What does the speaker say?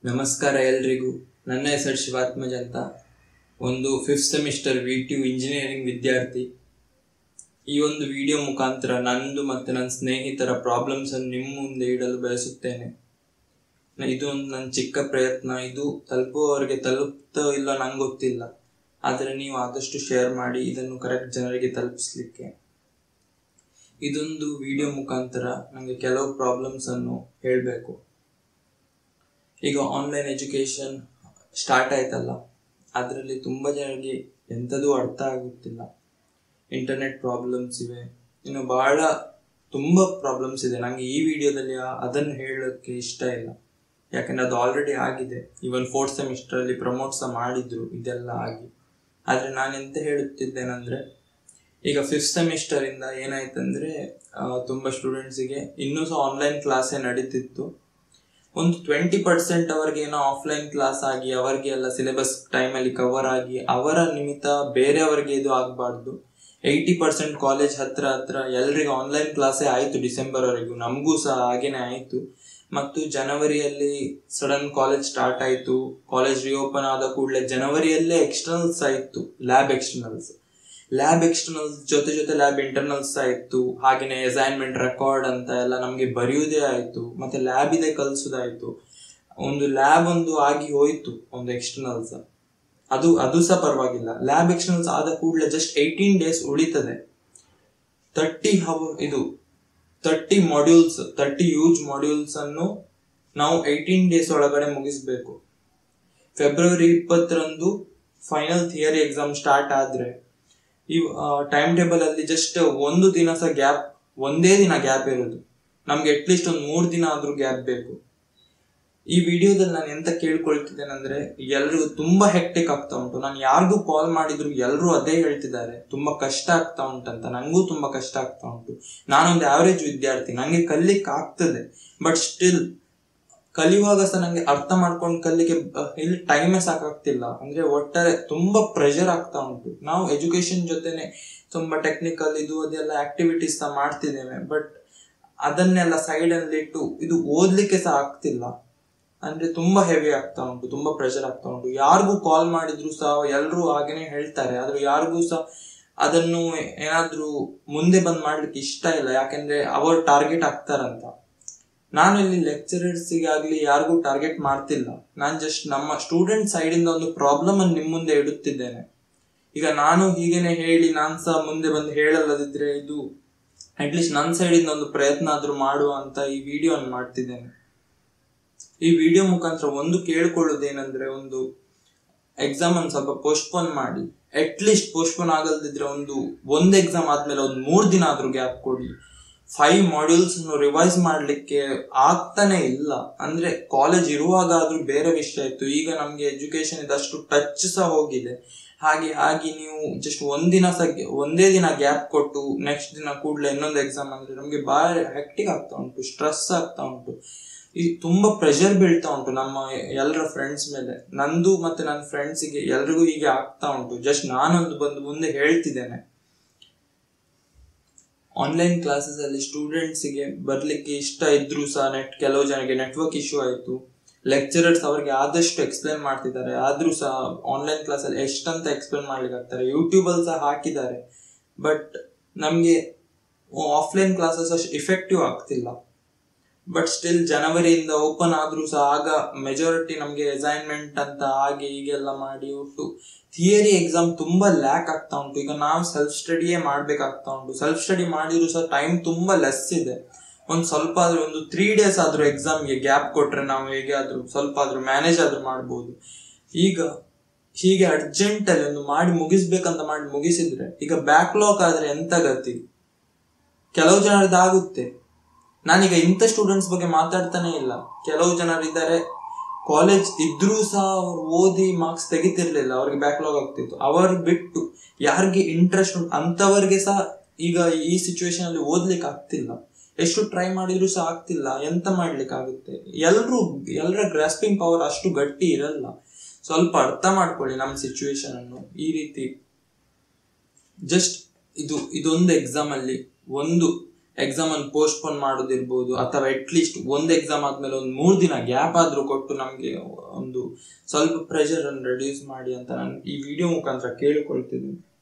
ನಮಸ್ಕಾರ ಎಲ್ರಿಗೂ ನನ್ನ ಹೆಸರು ಶಿವಾತ್ಮಜ್ ಅಂತ ಒಂದು fifth semester V T engineering ವಿದ್ಯಾರ್ಥಿ ಈ ಒಂದು ವಿಡಿಯೋ ಮುಖಾಂತರ ನಂದು ಮತ್ತು ನನ್ನ ಸ್ನೇಹಿತರ ಪ್ರಾಬ್ಲಮ್ಸ್ ಅನ್ನು ನಿಮ್ಮ ಮುಂದೆ ಇಡಲು ಬಯಸುತ್ತೇನೆ ನ- ಇದು ಒಂದು ನನ್ನ ಚಿಕ್ಕ ಪ್ರಯತ್ನ ಇದು ತಲುಪುವವರಿಗೆ ತಲುಪ್ತೋ ಇಲ್ಲ ನಂಗೆ ಗೊತ್ತಿಲ್ಲ ಆದರೆ ನೀವು ಆದಷ್ಟು ಶೇರ್ ಮಾಡಿ ಇದನ್ನು ಕರೆಕ್ಟ್ ಜನರಿಗೆ ತಲುಪಿಸ್ಲಿಕ್ಕೆ ಇದೊಂದು ವಿಡಿಯೋ ಮುಖಾಂತರ ನನಗೆ ಕೆಲವು ಪ್ರಾಬ್ಲಮ್ಸ್ ಅನ್ನು ಹೇಳಬೇಕು ಈಗ ಆನ್ಲೈನ್ ಎಜುಕೇಶನ್ ಸ್ಟಾರ್ಟ್ ಆಯ್ತಲ್ಲ ಅದರಲ್ಲಿ ತುಂಬ ಜನರಿಗೆ ಎಂಥದೂ ಅರ್ಥ ಆಗುತ್ತಿಲ್ಲ ಇಂಟರ್ನೆಟ್ ಪ್ರಾಬ್ಲಮ್ಸ್ ಇವೆ ಇನ್ನು ಬಹಳ ತುಂಬ ಪ್ರಾಬ್ಲಮ್ಸ್ ಇದೆ ನನಗೆ ಈ ವಿಡಿಯೋದಲ್ಲಿ ಆ- ಅದನ್ನು ಹೇಳೋಕ್ಕೆ ಇಷ್ಟ ಇಲ್ಲ ಯಾಕಂದ್ರೆ ಅದು ಆಲ್ರೆಡಿ ಆಗಿದೆ ಇವನ್ ಫೋರ್ತ್ ಸೆಮಿಸ್ಟರಲ್ಲಿ ಪ್ರಮೋಟ್ ಸಹ ಮಾಡಿದ್ರು ಇದೆಲ್ಲ ಆಗಿ ಆದರೆ ನಾನು ಎಂತ ಹೇಳುತ್ತಿದ್ದೇನೆಂದ್ರೆ ಈಗ ಫಿಫ್ತ್ ಸೆಮಿಸ್ಟರ್ ಇಂದ ಏನಾಯ್ತಂದ್ರೆ ಆ, ತುಂಬಾ ಸ್ಟೂಡೆಂಟ್ಸಿಗೆ ಇನ್ನೂ ಸಹ ಆನ್ಲೈನ್ ಕ್ಲಾಸೇ ನಡೀತಿತ್ತು ಒಂದು ಟ್ವೆಂಟಿ ಪರ್ಸೆಂಟ್ ಅವರಿಗೆ ಏನೋ ಆಫ್ಲೈನ್ ಕ್ಲಾಸ್ ಆಗಿ ಅವರಿಗೆ ಎಲ್ಲ ಸಿಲೆಬಸ್ ಟೈಮಲ್ಲಿ ಕವರ್ ಆಗಿ ಅವರ ನಿಮಿತ್ತ ಬೇರೆಯವರಿಗೆ ಇದು ಆಗಬಾರ್ದು ಏಯ್ಟಿ ಪರ್ಸೆಂಟ್ ಕಾಲೇಜ್ ಹತ್ರ ಹತ್ರ ಎಲ್ರಿಗೂ ಆನ್ಲೈನ್ ಕ್ಲಾಸೇ ಆಯಿತು ಡಿಸೆಂಬರ್ ವರೆಗೂ ನಮಗೂ ಸಹ ಹಾಗೇನೆ ಆಯಿತು ಮತ್ತು ಜನವರಿಯಲ್ಲಿ ಸಡನ್ ಕಾಲೇಜ್ ಸ್ಟಾರ್ಟ್ ಆಯಿತು ಕಾಲೇಜ್ ರಿಓಪನ್ ಆದ ಕೂಡಲೇ ಜನವರಿಯಲ್ಲೇ ಎಕ್ಸ್ಟರ್ನಲ್ಸ್ ಆಯಿತು ಲ್ಯಾಬ್ ಎಕ್ಸ್ಟರ್ನಲ್ಸ್ ಲ್ಯಾಬ್ ಎಕ್ಸ್ಟರ್ನಲ್ಸ್ ಜೊತೆ ಜೊತೆ ಲ್ಯಾಬ್ ಇಂಟರ್ನಲ್ಸ್ ಆಯಿತು ಹಾಗೆಯೇ ಅಸೈನ್ಮೆಂಟ್ ರೆಕಾರ್ಡ್ ಅಂತ ಎಲ್ಲ ನಮಗೆ ಬರೆಯುವುದೇ ಆಯಿತು ಮತ್ತೆ ಲ್ಯಾಬ್ ಇದೆ ಕಲಿಸೋದಾಯಿತು ಒಂದು ಲ್ಯಾಬ್ ಒಂದು ಆಗಿ ಹೋಯಿತು ಒಂದು ಎಕ್ಸ್ಟರ್ನಲ್ಸ್ ಅದು ಅದು ಸಹ ಪರವಾಗಿಲ್ಲ ಲ್ಯಾಬ್ ಎಕ್ಸ್ಟರ್ನಲ್ಸ್ ಆದ ಕೂಡಲೇ ಜಸ್ಟ್ ಏಯ್ಟೀನ್ ಡೇಸ್ ಉಳಿತದೆ ತರ್ಟಿ ಹವ ಇದು thirty modules thirty use modules ಅನ್ನು ನಾವು ಏಯ್ಟೀನ್ ಡೇಸ್ ಒಳಗಡೆ ಮುಗಿಸ್ಬೇಕು ಫೆಬ್ರವರಿ ಇಪ್ಪತ್ತರಂದು ಫೈನಲ್ ಥಿಯರಿ ಎಕ್ಸಾಮ್ ಸ್ಟಾರ್ಟ್ ಆದ್ರೆ ಈ ಟೈಮ್ ಟೇಬಲ್ ಅಲ್ಲಿ ಜಸ್ಟ್ ಒಂದು ದಿನ ಸಹ ಗ್ಯಾಪ್ ಒಂದೇ ದಿನ ಗ್ಯಾಪ್ ಇರೋದು ನಮ್ಗೆ ಅಟ್ಲೀಸ್ಟ್ ಒಂದು ಮೂರು ದಿನ ಆದ್ರೂ ಗ್ಯಾಪ್ ಬೇಕು ಈ ವಿಡಿಯೋದಲ್ಲಿ ನಾನು ಎಂತ ಕೇಳ್ಕೊಳ್ತಿದ್ದೇನೆಂದ್ರೆ ಎಲ್ರಿಗೂ ತುಂಬಾ ಹೆಕ್ಟಿಕ್ ಆಗ್ತಾ ಉಂಟು ನಾನು ಯಾರಿಗೂ ಕಾಲ್ ಮಾಡಿದ್ರು ಎಲ್ಲರೂ ಅದೇ ಹೇಳ್ತಿದ್ದಾರೆ ತುಂಬಾ ಕಷ್ಟ ಆಗ್ತಾ ಉಂಟಂತ ನಂಗೂ ತುಂಬಾ ಕಷ್ಟ ಆಗ್ತಾ ಉಂಟು ನಾನೊಂದು ಆವರೇಜ್ ವಿದ್ಯಾರ್ಥಿ ನಂಗೆ ಕಲಿಕ್ ಆಗ್ತದೆ ಬಟ್ ಸ್ಟಿಲ್ ಕಲಿಯುವಾಗ ಸಹ ನಂಗೆ ಅರ್ಥ ಮಾಡ್ಕೊಂಡು ಕಲಿಕ್ಕೆ ಅಹ್, ಇಲ್ಲಿ ಟೈಮೇ ಸಾಕಾಗ್ತಿಲ್ಲ ಅಂದ್ರೆ ಒಟ್ಟಾರೆ ತುಂಬಾ ಪ್ರೆಷರ್ ಆಗ್ತಾ ಉಂಟು ನಾವು ಎಜುಕೇಶನ್ ಜೊತೆನೆ ತುಂಬಾ ಟೆಕ್ನಿಕಲ್ ಇದು ಅದೆಲ್ಲ ಆಕ್ಟಿವಿಟೀಸ್ ಸಹ ಮಾಡ್ತಿದ್ದೇವೆ ಬಟ್ ಅದನ್ನೆಲ್ಲ ಸೈಡ್ ಅಲ್ಲಿ ಇಟ್ಟು ಇದು ಓದ್ಲಿಕ್ಕೆ ಸಹ ಆಗ್ತಿಲ್ಲ ಅಂದ್ರೆ ತುಂಬಾ ಹೆವಿ ಆಗ್ತಾ ಉಂಟು ತುಂಬಾ ಪ್ರೆಷರ್ ಆಗ್ತಾ ಉಂಟು ಯಾರಿಗೂ ಕಾಲ್ ಮಾಡಿದ್ರು ಸಹ ಎಲ್ಲರೂ ಹಾಗೇನೆ ಹೇಳ್ತಾರೆ ಆದ್ರೆ ಯಾರಿಗೂ ಸಹ ಅದನ್ನು ಏನಾದ್ರೂ ಮುಂದೆ ಬಂದ್ ಮಾಡ್ಲಿಕ್ಕೆ ಇಷ್ಟ ಇಲ್ಲ ಯಾಕಂದ್ರೆ ಅವರು ಟಾರ್ಗೆಟ್ ಆಗ್ತಾರಂತ ನಾನು ಇಲ್ಲಿ ಲೆಕ್ಚರರ್ಸಿಗೆ ಆಗ್ಲಿ ಯಾರಿಗೂ ಟಾರ್ಗೆಟ್ ಮಾಡ್ತಿಲ್ಲ ನಾನು ಜಸ್ಟ್ ನಮ್ಮ ಸ್ಟೂಡೆಂಟ್ ಸೈಡ್ ಇಂದ ಒಂದು ಪ್ರಾಬ್ಲಮ್ ಅನ್ನು ನಿಮ್ ಮುಂದೆ ಇಡುತ್ತಿದ್ದೇನೆ ಈಗ ನಾನು ಹೀಗೇನೆ ಹೇಳಿ ನಾನ್ ಸಹ ಮುಂದೆ ಬಂದು ಹೇಳಲ್ಲದಿದ್ರೆ ಇದು ಅಟ್ಲೀಸ್ಟ್ ನನ್ನ ಸೈಡ್ ಇಂದ ಒಂದು ಪ್ರಯತ್ನ ಆದ್ರೂ ಮಾಡುವ ಅಂತ ಈ ವಿಡಿಯೋ ಮಾಡ್ತಿದ್ದೇನೆ ಈ ವಿಡಿಯೋ ಮುಖಾಂತರ ಒಂದು ಕೇಳ್ಕೊಳ್ಳೋದೇನಂದ್ರೆ ಒಂದು ಎಕ್ಸಾಮ್ ಅನ್ನು ಸ್ವಲ್ಪ ಪೋಸ್ಟ್ಪೋನ್ ಮಾಡಿ ಅಟ್ಲೀಸ್ಟ್ ಪೋಸ್ಟ್ಪೋನ್ ಆಗಲ್ದಿದ್ರೆ ಒಂದು ಒಂದು ಎಕ್ಸಾಮ್ ಆದ್ಮೇಲೆ ಒಂದು ಮೂರು ದಿನ ಆದ್ರೂ ಗ್ಯಾಪ್ ಕೊಡಿ ಫೈವ್ ಮಾಡ್ಯೂಲ್ಸ್ ರಿವೈಸ್ ಮಾಡ್ಲಿಕ್ಕೆ ಆಗ್ತಾನೆ ಇಲ್ಲ ಅಂದ್ರೆ ಕಾಲೇಜ್ ಇರುವಾಗ ಆದ್ರೂ ಬೇರೆ ವಿಷಯ ಇತ್ತು ಈಗ ನಮ್ಗೆ ಎಜುಕೇಶನ್ ಇದಷ್ಟು ಟಚ್ ಸಹ ಹೋಗಿದೆ ಹಾಗೆ ಹಾಗೆ ನೀವು ಜಸ್ಟ್ ಒಂದಿನ ಸಹ ಒಂದೇ ದಿನ ಗ್ಯಾಪ್ ಕೊಟ್ಟು ನೆಕ್ಸ್ಟ್ ದಿನ ಕೂಡಲೇ ಇನ್ನೊಂದು ಎಕ್ಸಾಮ್ ಅಂದ್ರೆ ನಮ್ಗೆ ಬಾರಿ ಹೆಕ್ಟಿಕ್ ಆಗ್ತಾ ಉಂಟು ಸ್ಟ್ರೆಸ್ ಆಗ್ತಾ ಉಂಟು ಈ ತುಂಬಾ ಪ್ರೆಷರ್ ಬೀಳ್ತಾ ಉಂಟು ನಮ್ಮ ಎಲ್ಲರ ಫ್ರೆಂಡ್ಸ್ ಮೇಲೆ ನಂದು ಮತ್ತೆ ನನ್ನ ಫ್ರೆಂಡ್ಸಿಗೆ ಎಲ್ರಿಗೂ ಹೀಗೆ ಆಗ್ತಾ ಉಂಟು ಜಸ್ಟ್ ನಾನೊಂದು ಬಂದು ಮುಂದೆ ಹೇಳ್ತಿದ್ದೇನೆ ಆನ್ಲೈನ್ ಕ್ಲಾಸಸ್ ಅಲ್ಲಿ ಸ್ಟೂಡೆಂಟ್ಸಿಗೆ ಬರ್ಲಿಕ್ಕೆ ಇಷ್ಟ ಇದ್ರೂ ಸಹ ನೆಟ್ ಕೆಲವು ಜನಕ್ಕೆ ನೆಟ್ವರ್ಕ್ ಇಶ್ಯೂ ಆಯಿತು ಲೆಕ್ಚರರ್ಸ್ ಅವರಿಗೆ ಆದಷ್ಟು ಎಕ್ಸ್ಪ್ಲೇನ್ ಮಾಡ್ತಿದ್ದಾರೆ ಆದ್ರೂ ಸಹ ಆನ್ಲೈನ್ ಕ್ಲಾಸಲ್ಲಿ ಎಷ್ಟಂತ ಎಕ್ಸ್ಪ್ಲೇನ್ ಮಾಡ್ಲಿಕ್ಕೆ ಆಗ್ತಾರೆ ಯೂಟ್ಯೂಬ್ ಅಲ್ಲಿ ಸಹ ಹಾಕಿದ್ದಾರೆ ಬಟ್ ನಮಗೆ ಆಫ್ಲೈನ್ ಕ್ಲಾಸಸ್ ಅಷ್ಟು ಇಫೆಕ್ಟಿವ್ ಆಗ್ತಿಲ್ಲ ಬಟ್ ಸ್ಟಿಲ್ ಜನವರಿಯಿಂದ ಓಪನ್ ಆದ್ರೂ ಸಹ ಆಗ ಮೆಜಾರಿಟಿ ನಮಗೆ ಅಸೈನ್ಮೆಂಟ್ ಅಂತ ಹಾಗೆ ಹೀಗೆಲ್ಲ ಮಾಡಿ ಒಟ್ಟು ಥಿಯರಿ ಎಕ್ಸಾಮ್ ತುಂಬಾ ಲ್ಯಾಕ್ ಆಗ್ತಾ ಉಂಟು ಈಗ ನಾವು ಸೆಲ್ಫ್ ಸ್ಟಡಿಯೇ ಮಾಡ್ಬೇಕಾಗ್ತಾ ಉಂಟು ಸೆಲ್ಫ್ ಸ್ಟಡಿ ಮಾಡಿದ್ರು ಸಹ ಟೈಮ್ ತುಂಬಾ ಲೆಸ್ ಇದೆ ಒಂದು ಸ್ವಲ್ಪ ಆದ್ರೂ ಒಂದು ತ್ರೀ ಡೇಸ್ ಆದ್ರೂ ಎಕ್ಸಾಮ್ಗೆ ಗ್ಯಾಪ್ ಕೊಟ್ರೆ ನಾವು ಹೇಗೆ ಆದ್ರೂ ಸ್ವಲ್ಪ ಆದ್ರೂ ಮ್ಯಾನೇಜ್ ಆದ್ರೂ ಮಾಡ್ಬೋದು ಈಗ ಹೀಗೆ ಅರ್ಜೆಂಟ್ ಅಲ್ಲಿ ಒಂದು ಮಾಡಿ ಮುಗಿಸ್ಬೇಕಂತ ಮಾಡಿ ಮುಗಿಸಿದ್ರೆ ಈಗ ಬ್ಯಾಕ್ಲಾಗ್ ಆದ್ರೆ ಎಂತ ಗತಿ ಕೆಲವು ಜನರದ್ದು ಆಗುತ್ತೆ ನಾನೀಗ ಇಂಥ ಸ್ಟೂಡೆಂಟ್ಸ್ ಬಗ್ಗೆ ಮಾತಾಡ್ತಾನೆ ಇಲ್ಲ ಕೆಲವು ಜನರಿದ್ದಾರೆ ಕಾಲೇಜ್ ಇದ್ರೂ ಸಹ ಅವ್ರು ಓದಿ ಮಾರ್ಕ್ಸ್ ತೆಗಿತಿರ್ಲಿಲ್ಲ ಅವ್ರಿಗೆ ಬ್ಯಾಕ್ಲಾಗ್ ಆಗ್ತಿತ್ತು ಅವ್ರ ಬಿಟ್ಟು ಯಾರಿಗೆ ಇಂಟ್ರೆಸ್ಟ್ ಉಂಟು ಅಂತವರಿಗೆ ಸಹ ಈಗ ಈ ಸಿಚುವೇಶನ್ ಅಲ್ಲಿ ಓದ್ಲಿಕ್ಕೆ ಆಗ್ತಿಲ್ಲ ಎಷ್ಟು ಟ್ರೈ ಮಾಡಿದ್ರು ಸಹ ಆಗ್ತಿಲ್ಲ ಎಂತ ಮಾಡ್ಲಿಕ್ಕೆ ಆಗುತ್ತೆ ಎಲ್ರು ಎಲ್ಲರ ಗ್ರಾಸ್ಪಿಂಗ್ ಪವರ್ ಅಷ್ಟು ಗಟ್ಟಿ ಇರಲ್ಲ ಸ್ವಲ್ಪ ಅರ್ಥ ಮಾಡ್ಕೊಳ್ಳಿ ನಮ್ಮ ಸಿಚುವೇಶನ್ ಅನ್ನು ಈ ರೀತಿ ಜಸ್ಟ್ ಇದು ಇದೊಂದು ಎಕ್ಸಾಮ್ ಅಲ್ಲಿ ಒಂದು ಎಕ್ಸಾಮ್ ಅನ್ನು ಪೋಸ್ಟ್ಪೋನ್ ಮಾಡೋದಿರ್ಬೋದು ಅಥವಾ ಅಟ್ಲೀಸ್ಟ್ ಒಂದು ಎಕ್ಸಾಮ್ ಆದ್ಮೇಲೆ ಒಂದು ಮೂರು ದಿನ ಗ್ಯಾಪ್ ಆದ್ರೂ ಕೊಟ್ಟು ನಮಗೆ ಒಂದು ಸ್ವಲ್ಪ ಪ್ರೆಷರ್ ಅನ್ನು ರೆಡ್ಯೂಸ್ ಮಾಡಿ ಅಂತ ನಾನು ಈ ವಿಡಿಯೋ ಮುಖಾಂತರ ಕೇಳಿಕೊಳ್ತಿದ್ದೀನಿ